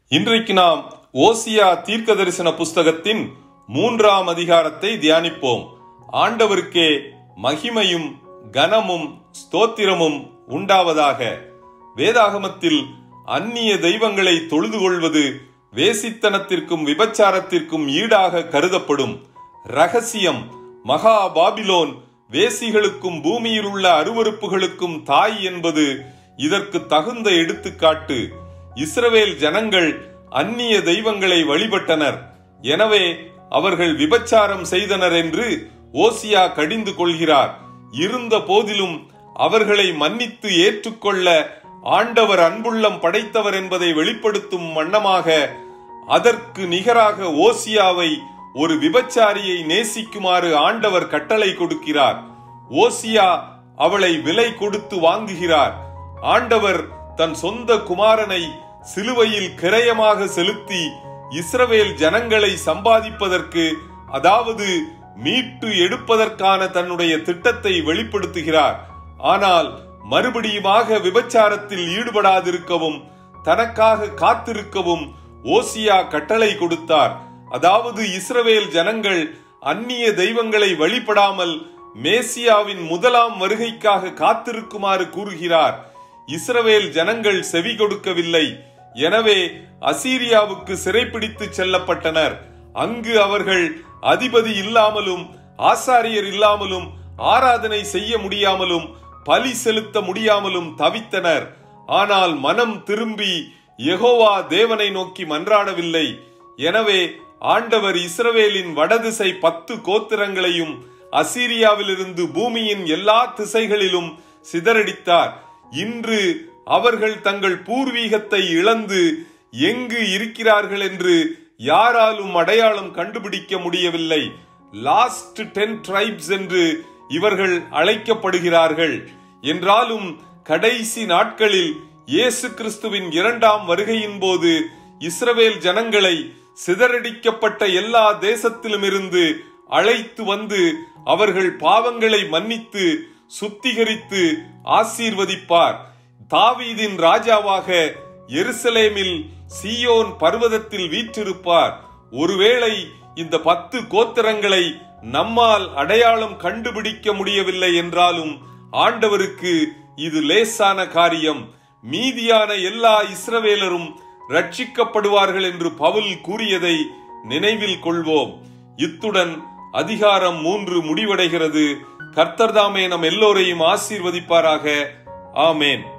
இன்றைக்கு நாம் ஓசியா தீர்க்க தரிசன புஸ்தகத்தின் மூன்றாம் அதிகாரத்தை தியானிப்போம் ஆண்டவருக்கே மகிமையும் கனமும் ஸ்தோத்திரமும் உண்டாவதாக வேதாகமத்தில் அந்நிய தெய்வங்களை தொழுது கொள்வது வேசித்தனத்திற்கும் விபச்சாரத்திற்கும் ஈடாக கருதப்படும் ரகசியம் மகா பாபிலோன் வேசிகளுக்கும் பூமியில் உள்ள அருவருப்புகளுக்கும் தாய் என்பது இதற்கு தகுந்த எடுத்துக்காட்டு இஸ்ரவேல் ஜனங்கள் அந்நிய தெய்வங்களை வழிபட்டனர் எனவே அவர்கள் விபச்சாரம் செய்தனர் என்று ஓசியா கடிந்து கொள்கிறார் இருந்த போதிலும் அவர்களை மன்னித்து ஏற்றுக்கொள்ள ஆண்டவர் அன்புள்ளம் படைத்தவர் என்பதை வெளிப்படுத்தும் வண்ணமாக அதற்கு நிகராக ஓசியாவை ஒரு விபச்சாரியை நேசிக்குமாறு ஆண்டவர் கட்டளை கொடுக்கிறார் ஓசியா அவளை விலை கொடுத்து வாங்குகிறார் ஆண்டவர் தன் சொந்த குமாரனை சிலுவையில் கிரயமாக செலுத்தி இஸ்ரவேல் ஜனங்களை சம்பாதிப்பதற்கு அதாவது மீட்டு எடுப்பதற்கான தன்னுடைய திட்டத்தை வெளிப்படுத்துகிறார் ஆனால் மறுபடியுமாக விபச்சாரத்தில் ஈடுபடாதிருக்கவும் தனக்காக காத்திருக்கவும் ஓசியா கட்டளை கொடுத்தார் அதாவது இஸ்ரவேல் ஜனங்கள் அந்நிய தெய்வங்களை வழிபடாமல் மேசியாவின் முதலாம் வருகைக்காக காத்திருக்குமாறு கூறுகிறார் இஸ்ரவேல் ஜனங்கள் செவி கொடுக்கவில்லை எனவே அசீரியாவுக்கு சிறைப்பிடித்து செல்லப்பட்டனர் அங்கு அவர்கள் அதிபதி இல்லாமலும் ஆசாரியர் இல்லாமலும் ஆராதனை செய்ய முடியாமலும் பலி செலுத்த முடியாமலும் தவித்தனர் ஆனால் மனம் திரும்பி யெகோவா தேவனை நோக்கி மன்றாடவில்லை எனவே ஆண்டவர் இஸ்ரவேலின் வடதிசை பத்து கோத்திரங்களையும் அசீரியாவிலிருந்து பூமியின் எல்லா திசைகளிலும் சிதறடித்தார் இன்று அவர்கள் தங்கள் பூர்வீகத்தை இழந்து எங்கு இருக்கிறார்கள் என்று யாராலும் அடையாளம் கண்டுபிடிக்க முடியவில்லை லாஸ்ட் டென் ட்ரைப்ஸ் என்று இவர்கள் அழைக்கப்படுகிறார்கள் என்றாலும் கடைசி நாட்களில் இயேசு கிறிஸ்துவின் இரண்டாம் வருகையின் போது இஸ்ரவேல் ஜனங்களை சிதறடிக்கப்பட்ட எல்லா தேசத்திலும் இருந்து அழைத்து வந்து அவர்கள் பாவங்களை மன்னித்து சுத்திகரித்து ஆசீர்வதிப்பார் தாவீதின் ராஜாவாக எருசலேமில் சியோன் பர்வதத்தில் வீற்றிருப்பார் ஒருவேளை இந்த பத்து கோத்திரங்களை நம்மால் அடையாளம் கண்டுபிடிக்க முடியவில்லை என்றாலும் ஆண்டவருக்கு இது லேசான காரியம் மீதியான எல்லா இஸ்ரவேலரும் ரட்சிக்கப்படுவார்கள் என்று பவுல் கூறியதை நினைவில் கொள்வோம் இத்துடன் அதிகாரம் மூன்று முடிவடைகிறது கர்த்தர்தாமே நம் எல்லோரையும் ஆசீர்வதிப்பாராக ஆமேன்